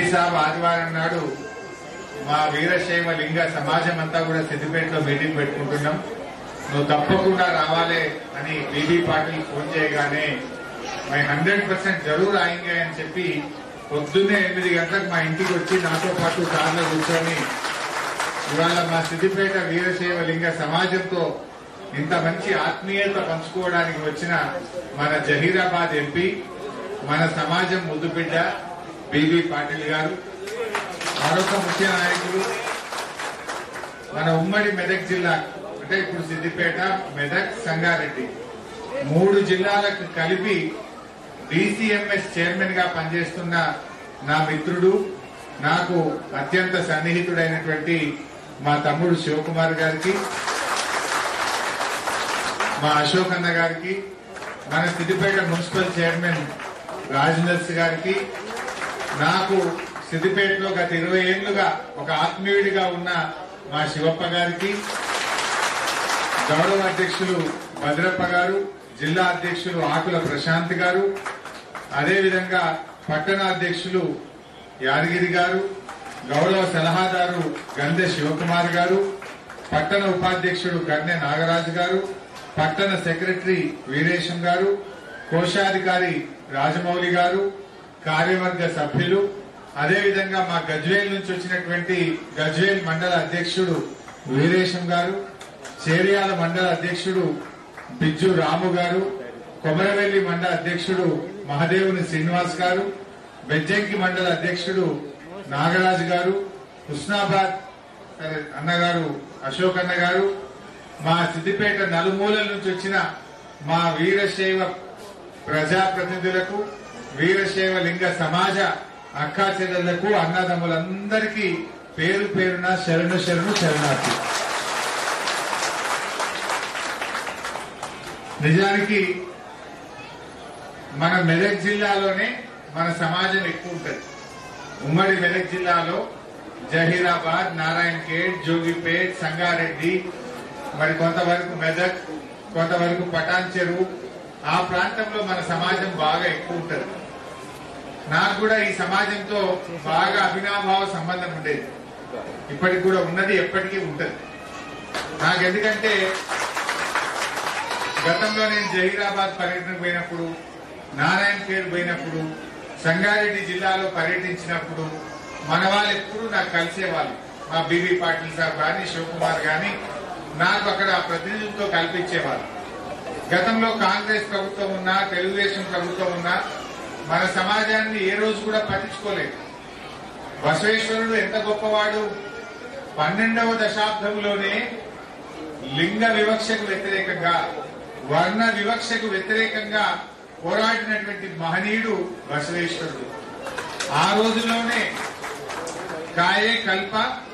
సాబ్ ఆదివారం నాడు మా వీరశైవ లింగ సమాజం అంతా కూడా సిద్దిపేటలో మీటింగ్ పెట్టుకుంటున్నాం నువ్వు తప్పకుండా రావాలి అని బీబీ పాటిల్ ఫోన్ చేయగానే మై హండ్రెడ్ పర్సెంట్ జరూర్ ఆయింగే అని చెప్పి పొద్దున్నే ఎనిమిది గంటలకు మా ఇంటికి వచ్చి నాతో పాటు కార్లో కూర్చొని ఇవాళ మా సిద్దిపేట వీరశైవ లింగ సమాజంతో ఇంత మంచి ఆత్మీయత పంచుకోవడానికి వచ్చిన మన జహీరాబాద్ ఎంపీ మన సమాజం ముద్దుబిడ్డ బీబీ పాటిల్ గారు మరొక ముఖ్య నాయకులు మన ఉమ్మడి మెదక్ జిల్లా అంటే ఇప్పుడు సిద్దిపేట మెదక్ సంగారెడ్డి మూడు జిల్లాలకు కలిపి డిసిఎంఎస్ చైర్మన్ గా పనిచేస్తున్న నా మిత్రుడు నాకు అత్యంత సన్నిహితుడైనటువంటి మా తమ్ముడు శివకుమార్ గారికి మా అశోక్ అన్న గారికి మన సిద్దిపేట మున్సిపల్ చైర్మన్ రాజనర్స్ గారికి నాకు సిద్దిపేటలో గత ఇరవై ఏళ్లుగా ఒక ఆత్మీయుడిగా ఉన్న మా శివప్ప గారికి గౌరవ అధ్యక్షులు భద్రప్ప గారు జిల్లా అధ్యక్షులు ఆకుల ప్రశాంత్ గారు అదేవిధంగా పట్టణ అధ్యక్షులు యాదగిరి గారు గౌరవ సలహాదారు గంధె శివకుమార్ గారు పట్టణ ఉపాధ్యక్షుడు కర్నె నాగరాజు గారు పట్టణ సెక్రటరీ వీరేశం గారు కోశాధికారి రాజమౌళి గారు కార్యవర్గ సభ్యులు అదేవిధంగా మా గజ్వేల్ నుంచి వచ్చినటువంటి గజ్వేల్ మండల అధ్యక్షుడు వీరేశం గారు చేరియాల మండల అధ్యక్షుడు బిజ్జు రాము గారు కొమరవెల్లి మండల అధ్యక్షుడు మహదేవుని శ్రీనివాస్ గారు బెజ్జంకి మండల అధ్యక్షుడు నాగరాజు గారు హుస్నాబాద్ సరే, అన్నగారు అశోక్ అన్న గారు మా సిద్దిపేట నలుమూలల నుంచి వచ్చిన మా వీరశైవ ప్రజాప్రతినిధులకు వీరశైవ లింగ సమాజ అక్కా చెల్లెళ్లకు అన్నదమ్ములందరికీ పేరు పేరున శరణు శరణు శరణార్థి నిజానికి మన మెదక్ జిల్లాలోనే మన సమాజం ఎక్కువ ఉంటుంది ఉమ్మడి మెదక్ జిల్లాలో జహీరాబాద్ నారాయణ్ ఖేడ్ జోగిపేట్ సంగారెడ్డి మరి కొంతవరకు మెదక్ కొంతవరకు పటాన్ చెరువు ఆ ప్రాంతంలో మన సమాజం బాగా ఎక్కువ ఉంటుంది నాకు కూడా ఈ సమాజంతో బాగా అభినాభావ సంబంధం ఉండేది ఇప్పటికి కూడా ఉన్నది ఎప్పటికీ ఉంటుంది నాకు ఎందుకంటే గతంలో నేను జహీరాబాద్ పర్యటనకు పోయినప్పుడు నారాయణ ఖేడ్ పోయినప్పుడు సంగారెడ్డి జిల్లాలో పర్యటించినప్పుడు మన వాళ్ళు ఎప్పుడు నాకు కలిసేవాళ్ళు మా బీబీ పాటిల్ సార్ కానీ శివకుమార్ కానీ నాకు అక్కడ ప్రతినిధులతో కల్పించేవాళ్ళు గతంలో కాంగ్రెస్ ప్రభుత్వం ఉన్నా తెలుగుదేశం ప్రభుత్వం ఉన్నా మన సమాజాన్ని ఏ రోజు కూడా పట్టించుకోలేదు బసవేశ్వరుడు ఎంత గొప్పవాడు పన్నెండవ దశాబ్దంలోనే లింగ వివక్షకు వ్యతిరేకంగా వర్ణ వివక్షకు వ్యతిరేకంగా పోరాడినటువంటి మహనీయుడు బసవేశ్వరుడు ఆ రోజుల్లోనే కాయే కల్ప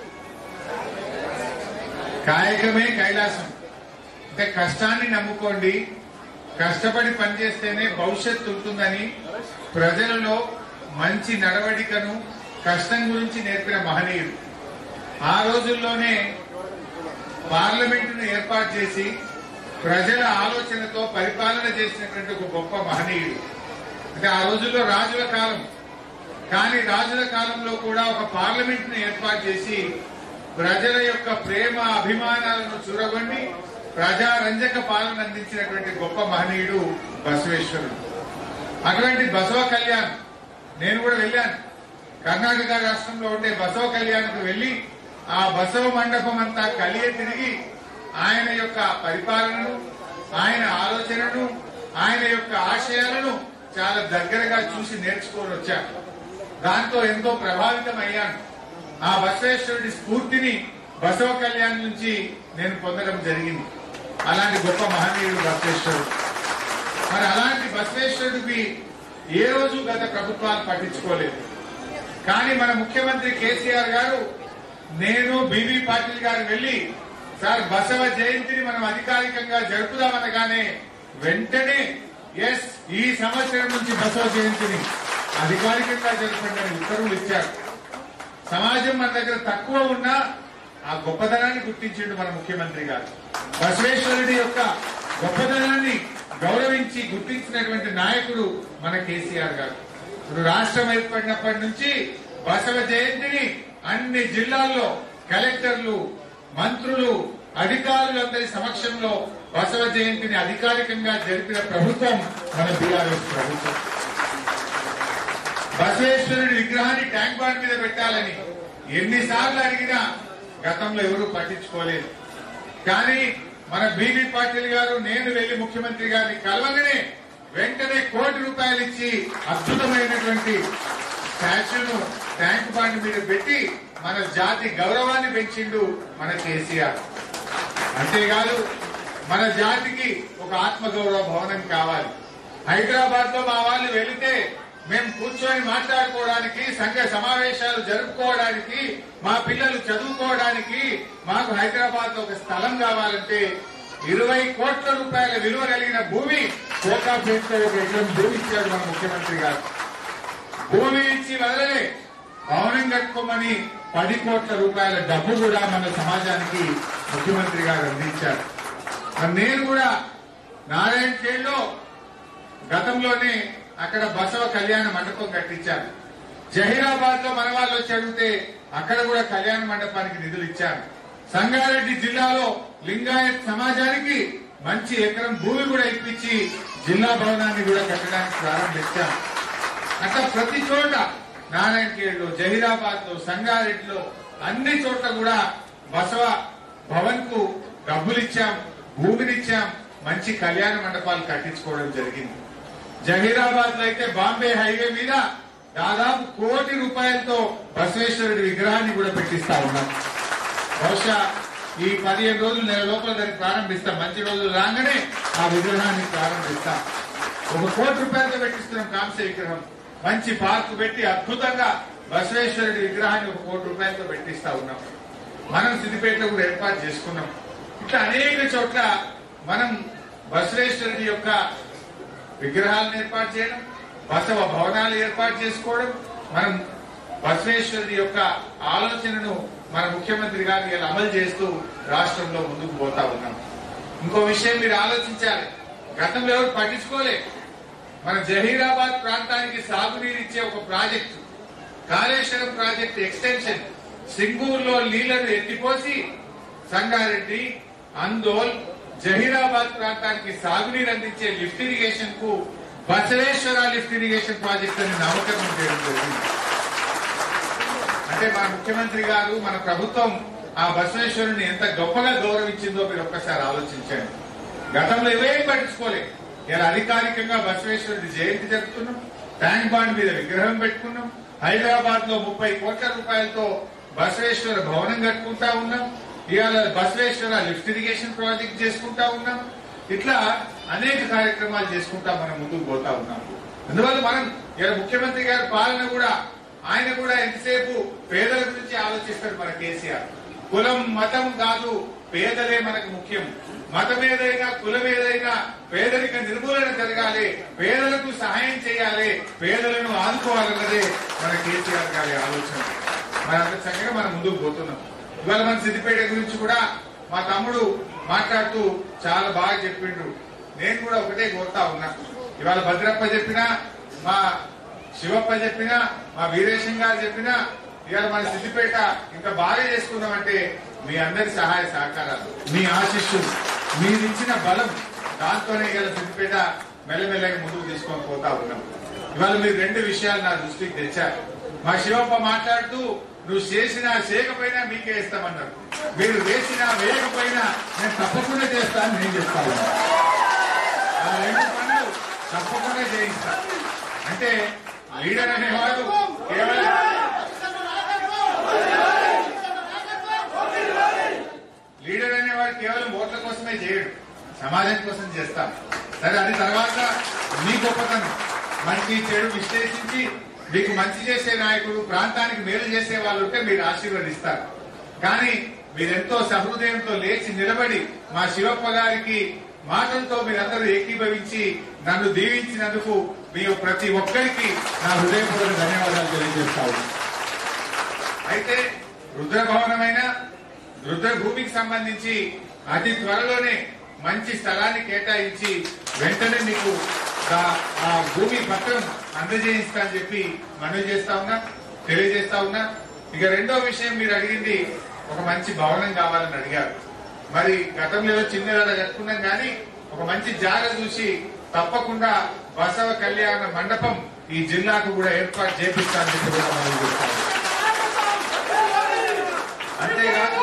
కాయకమే కైలాసం అంటే కష్టాన్ని నమ్ముకోండి కష్టపడి పనిచేస్తేనే భవిష్యత్తు ఉంటుందని ప్రజలలో మంచి నడవడికను కష్టం గురించి నేర్పిన మహనీయుడు ఆ రోజుల్లోనే పార్లమెంటును ఏర్పాటు చేసి ప్రజల ఆలోచనతో పరిపాలన చేసినటువంటి ఒక గొప్ప మహనీయుడు అంటే ఆ రోజుల్లో రాజుల కాలం కానీ రాజుల కాలంలో కూడా ఒక పార్లమెంట్ ను ఏర్పాటు చేసి ప్రజల యొక్క ప్రేమ అభిమానాలను చూరగొండి ప్రజారంజక పాలన అందించినటువంటి గొప్ప మహనీయుడు బసవేశ్వరుడు అటువంటి బసవ కళ్యాణ్ నేను కూడా వెళ్ళాను కర్ణాటక రాష్ట్రంలో ఉండే బసవ కళ్యాణ్కు వెళ్లి ఆ బసవ మండపం అంతా కలియ తిరిగి ఆయన యొక్క పరిపాలనను ఆయన ఆలోచనను ఆయన యొక్క ఆశయాలను చాలా దగ్గరగా చూసి నేర్చుకొని వచ్చాను దాంతో ఎంతో ప్రభావితం అయ్యాను ఆ బసవేశ్వరుడి స్ఫూర్తిని బసవ కళ్యాణ్ నుంచి నేను పొందడం జరిగింది అలాంటి గొప్ప మహనీయుడు బసవేశ్వరుడు మరి అలాంటి బసవేశ్వరుడికి ఏ రోజు గత ప్రభుత్వాలు పట్టించుకోలేదు కానీ మన ముఖ్యమంత్రి కేసీఆర్ గారు నేను బీబీ పాటిల్ గారు వెళ్లి సార్ బసవ జయంతిని మనం అధికారికంగా జరుపుదామనగానే వెంటనే ఎస్ ఈ సంవత్సరం నుంచి బసవ జయంతిని అధికారికంగా జరపండి అని ఉత్తర్వులు ఇచ్చారు సమాజం మన దగ్గర తక్కువ ఉన్నా ఆ గొప్పతనాన్ని గుర్తించిండు మన ముఖ్యమంత్రి గారు బసవేశ్వరుడి యొక్క గొప్పతనాన్ని గౌరవించి గుర్తించినటువంటి నాయకుడు మన కేసీఆర్ గారు ఇప్పుడు రాష్ట్రం ఏర్పడినప్పటి నుంచి బసవ జయంతిని అన్ని జిల్లాల్లో కలెక్టర్లు మంత్రులు అధికారులందరి సమక్షంలో బసవ జయంతిని అధికారికంగా జరిపిన ప్రభుత్వం మన బీఆర్ఎస్ ప్రభుత్వం బసవేశ్వరుడి విగ్రహాన్ని ట్యాంక్ బండ్ మీద పెట్టాలని ఎన్నిసార్లు అడిగినా గతంలో ఎవరూ పట్టించుకోలేదు కానీ మన బీబీ పాటిల్ గారు నేను వెళ్లి ముఖ్యమంత్రి గారిని కలవగానే వెంటనే కోటి రూపాయలు ఇచ్చి అద్భుతమైనటువంటి స్టాచ్యూను ట్యాంక్ బండ్ మీద పెట్టి మన జాతి గౌరవాన్ని పెంచిండు మన కేసీఆర్ అంతేకాదు మన జాతికి ఒక ఆత్మగౌరవ భవనం కావాలి హైదరాబాద్ లో మా వాళ్ళు వెళితే మేము కూర్చొని మాట్లాడుకోవడానికి సంఘ సమావేశాలు జరుపుకోవడానికి మా పిల్లలు చదువుకోవడానికి మాకు హైదరాబాద్ లో ఒక స్థలం కావాలంటే ఇరవై కోట్ల రూపాయల విలువ కలిగిన భూమి కోకా పేరుతో ఒక ఎకరం భూమి ఇచ్చాడు మన ముఖ్యమంత్రి గారు భూమి ఇచ్చి వదలలే భవనం కట్టుకోమని పది కోట్ల రూపాయల డబ్బు కూడా మన సమాజానికి ముఖ్యమంత్రి గారు అందించారు మరి నేను కూడా నారాయణ ఖేడ్లో గతంలోనే అక్కడ బసవ కళ్యాణ మండపం కట్టించాను జహీరాబాద్ లో మన వాళ్ళు వచ్చి అడిగితే అక్కడ కూడా కళ్యాణ మండపానికి నిధులు ఇచ్చాను సంగారెడ్డి జిల్లాలో లింగాయత్ సమాజానికి మంచి ఎకరం భూమి కూడా ఇప్పించి జిల్లా భవనాన్ని కూడా కట్టడానికి ప్రారంభించాను అట్లా ప్రతి చోట నారాయణఖేడ్లో జహీరాబాద్ లో సంగారెడ్డిలో అన్ని చోట్ల కూడా బసవ భవన్ కు డబ్బులిచ్చాం భూమినిచ్చాం మంచి కళ్యాణ మండపాలు కట్టించుకోవడం జరిగింది జహీరాబాద్ లో అయితే బాంబే హైవే మీద దాదాపు కోటి రూపాయలతో బసవేశ్వరుడి విగ్రహాన్ని కూడా పెట్టిస్తా ఉన్నాం బహుశా ఈ పదిహేను రోజులు నెల లోపల దాన్ని ప్రారంభిస్తాం మంచి రోజులు రాగానే ఆ విగ్రహాన్ని ప్రారంభిస్తాం ఒక కోటి రూపాయలతో పెట్టిస్తున్నాం కాంస్య విగ్రహం మంచి పార్క్ పెట్టి అద్భుతంగా బసవేశ్వరుడి విగ్రహాన్ని ఒక కోటి రూపాయలతో పెట్టిస్తా ఉన్నాం మనం సిద్దిపేటలో కూడా ఏర్పాటు చేసుకున్నాం ఇట్లా అనేక చోట్ల మనం బసవేశ్వరుడి యొక్క విగ్రహాలను ఏర్పాటు చేయడం బసవ భవనాలు ఏర్పాటు చేసుకోవడం మనం బసవేశ్వరుడి యొక్క ఆలోచనను మన ముఖ్యమంత్రి గారు ఇలా అమలు చేస్తూ రాష్ట్రంలో ముందుకు పోతా ఉన్నాం ఇంకో విషయం మీరు ఆలోచించాలి గతంలో ఎవరు పట్టించుకోలే మన జహీరాబాద్ ప్రాంతానికి సాగునీరు ఇచ్చే ఒక ప్రాజెక్టు కాళేశ్వరం ప్రాజెక్టు ఎక్స్టెన్షన్ సింగూరులో నీళ్లను ఎత్తిపోసి సంగారెడ్డి అందోల్ జహీరాబాద్ ప్రాంతానికి సాగునీరు అందించే లిఫ్ట్ ఇరిగేషన్ కు బసవేశ్వర లిఫ్ట్ ఇరిగేషన్ ప్రాజెక్ట్ అని నామకరణం చేయడం జరిగింది అంటే మన ముఖ్యమంత్రి గారు మన ప్రభుత్వం ఆ బసవేశ్వరుని ఎంత గొప్పగా గౌరవించిందో మీరు ఒక్కసారి ఆలోచించండి గతంలో ఇవేం పట్టించుకోలే ఇలా అధికారికంగా బసవేశ్వరుడి జయంతి జరుపుతున్నాం ట్యాంక్ బాండ్ మీద విగ్రహం పెట్టుకున్నాం హైదరాబాద్ లో ముప్పై కోట్ల రూపాయలతో బసవేశ్వర భవనం కట్టుకుంటా ఉన్నాం ఇవాళ బసవేశ్వర లిఫ్ట్ ఇరిగేషన్ ప్రాజెక్ట్ చేసుకుంటా ఉన్నాం ఇట్లా అనేక కార్యక్రమాలు చేసుకుంటా మనం ముందుకు పోతా ఉన్నాం అందువల్ల మనం ఇలా ముఖ్యమంత్రి గారి పాలన కూడా ఆయన కూడా ఎంతసేపు పేదల గురించి ఆలోచిస్తారు మన కేసీఆర్ కులం మతం కాదు పేదలే మనకు ముఖ్యం మతం ఏదైనా కులం ఏదైనా పేదరిక నిర్మూలన జరగాలి పేదలకు సహాయం చేయాలి పేదలను ఆదుకోవాలన్నదే మన కేసీఆర్ గారి ఆలోచన మరి అంత చక్కగా మనం ముందుకు పోతున్నాం ఇవాళ మన సిద్దిపేట గురించి కూడా మా తమ్ముడు మాట్లాడుతూ చాలా బాగా చెప్పిండు నేను కూడా ఒకటే కోరుతా ఉన్నా ఇవాళ భద్రప్ప చెప్పినా మా శివప్ప చెప్పినా మా వీరేశం గారు చెప్పినా ఇవాళ మన సిద్దిపేట ఇంత బాగా చేసుకున్నామంటే మీ అందరి సహాయ సహకారాలు మీ ఆశిస్సులు మీరిచ్చిన బలం దాంతోనే ఇవాళ సిద్దిపేట మెల్లమెల్లగా ముందుకు తీసుకొని పోతా ఉన్నాం ఇవాళ మీరు రెండు విషయాలు నా దృష్టికి తెచ్చారు మా శివప్ప మాట్లాడుతూ నువ్వు చేసినా చేయకపోయినా మీకే ఇస్తామన్నారు మీరు వేసినా వేయకపోయినా నేను తప్పకుండా చేస్తాను నేను చెప్తాను ఆ రెండు పనులు తప్పకుండా చేయిస్తా అంటే లీడర్ అనేవాడు కేవలం లీడర్ అనేవాడు కేవలం ఓట్ల కోసమే చేయడు సమాజం కోసం చేస్తాం సరే అది తర్వాత మీ గొప్పతనం మంచి చెడు విశ్లేషించి మీకు మంచి చేసే నాయకుడు ప్రాంతానికి మేలు చేసే వాళ్ళు ఉంటే మీరు ఆశీర్వదిస్తారు కానీ మీరెంతో సహృదయంతో లేచి నిలబడి మా శివప్ప గారికి మాటలతో మీరందరూ ఏకీభవించి నన్ను దీవించినందుకు మీ ప్రతి ఒక్కరికి నా హృదయపూర్వక ధన్యవాదాలు తెలియజేస్తాను అయితే రుద్రభవనమైన రుద్రభూమికి సంబంధించి అతి త్వరలోనే మంచి స్థలాన్ని కేటాయించి వెంటనే మీకు ఆ- ఆ భూమి పత్రం అందజేయిస్తా అని చెప్పి మనవి చేస్తా ఉన్నా తెలియజేస్తా ఉన్నా ఇక రెండో విషయం మీరు అడిగింది ఒక మంచి భవనం కావాలని అడిగారు మరి గతంలో ఏదో చిన్నదాడ కట్టుకున్నాం కానీ ఒక మంచి జాగ చూసి తప్పకుండా బసవ కళ్యాణ మండపం ఈ జిల్లాకు కూడా ఏర్పాటు చేపిస్తానని చెప్పి కూడా మనం చెప్తాం అంతేకాదు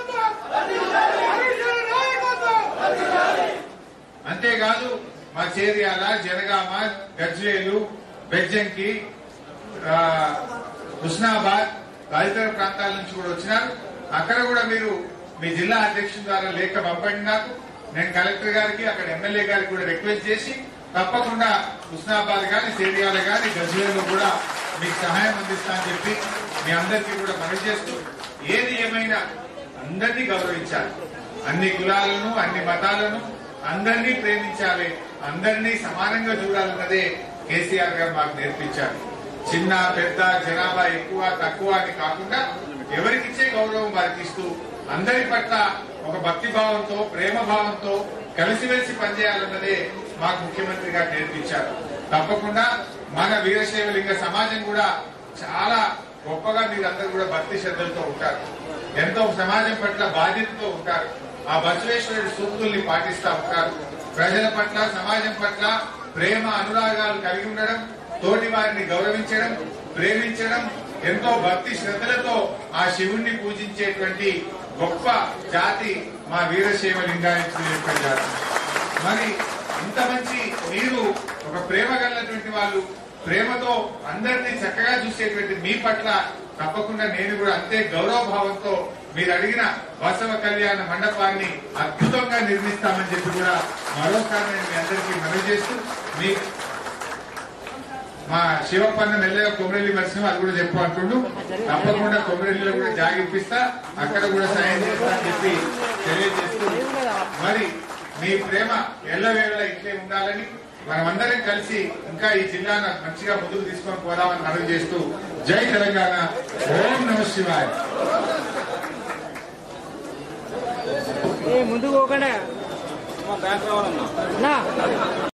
అంతేకాదు మా చేరియాల జనగామ గజ్వేలు బెజ్జంకి ఆ, హుస్నాబాద్ తదితర ప్రాంతాల నుంచి కూడా వచ్చినారు అక్కడ కూడా మీరు మీ జిల్లా అధ్యక్షుల ద్వారా లేఖ పంపండి నాకు నేను కలెక్టర్ గారికి అక్కడ ఎమ్మెల్యే గారికి కూడా రిక్వెస్ట్ చేసి తప్పకుండా హుస్నాబాద్ గాని చేరియాల గాని గజ్వేలు కూడా మీకు సహాయం అందిస్తా అని చెప్పి మీ అందరికీ కూడా మనవి చేస్తూ ఏది ఏమైనా అందరినీ గౌరవించాలి అన్ని కులాలను అన్ని మతాలను అందరినీ ప్రేమించాలి అందరినీ సమానంగా చూడాలన్నదే కేసీఆర్ గారు మాకు నేర్పించారు చిన్న పెద్ద జనాభా ఎక్కువ తక్కువ అని కాకుండా ఎవరికిచ్చే గౌరవం వారికి ఇస్తూ అందరి పట్ల ఒక భక్తి భావంతో ప్రేమ భావంతో కలిసిమెలిసి పనిచేయాలన్నదే మాకు ముఖ్యమంత్రి గారు నేర్పించారు తప్పకుండా మన వీరశైవలింగ సమాజం కూడా చాలా గొప్పగా మీరందరూ కూడా భక్తి శ్రద్ధలతో ఉంటారు ఎంతో సమాజం పట్ల బాధ్యతతో ఉంటారు ఆ బసవేశ్వరుడి సూక్తుల్ని పాటిస్తా ఉంటారు ప్రజల పట్ల సమాజం పట్ల ప్రేమ అనురాగాలు కలిగి ఉండడం తోటి వారిని గౌరవించడం ప్రేమించడం ఎంతో భక్తి శ్రద్ధలతో ఆ శివుణ్ణి పూజించేటువంటి గొప్ప జాతి మా వీరశైవ లింగాయతుల యొక్క జాతి మరి ఇంత మంచి మీరు ఒక ప్రేమ కలిగినటువంటి వాళ్ళు ప్రేమతో అందరినీ చక్కగా చూసేటువంటి మీ పట్ల తప్పకుండా నేను కూడా అంతే గౌరవ భావంతో మీరు అడిగిన వాసవ కళ్యాణ మండపాన్ని అద్భుతంగా నిర్మిస్తామని చెప్పి కూడా మరోసారి నేను మీ అందరికీ మనవి చేస్తూ మీ మా శివపన్న మెల్లగా కొమరెల్లి మరిసిన అది కూడా చెప్పు అంటుండు తప్పకుండా కొమరెల్లిలో కూడా జాగిపిస్తా అక్కడ కూడా సాయం చేస్తా అని చెప్పి తెలియజేస్తూ మరి మీ ప్రేమ ఎల్లవేళ ఇట్లే ఉండాలని మనమందరం కలిసి ఇంకా ఈ జిల్లాను మంచిగా ముందుకు తీసుకొని పోదామని మనవి చేస్తూ జై తెలంగాణ ఓం నమ శివాయ ఏ ముందుకు పోకుండా బ్యాంక్ రావాలన్నా నా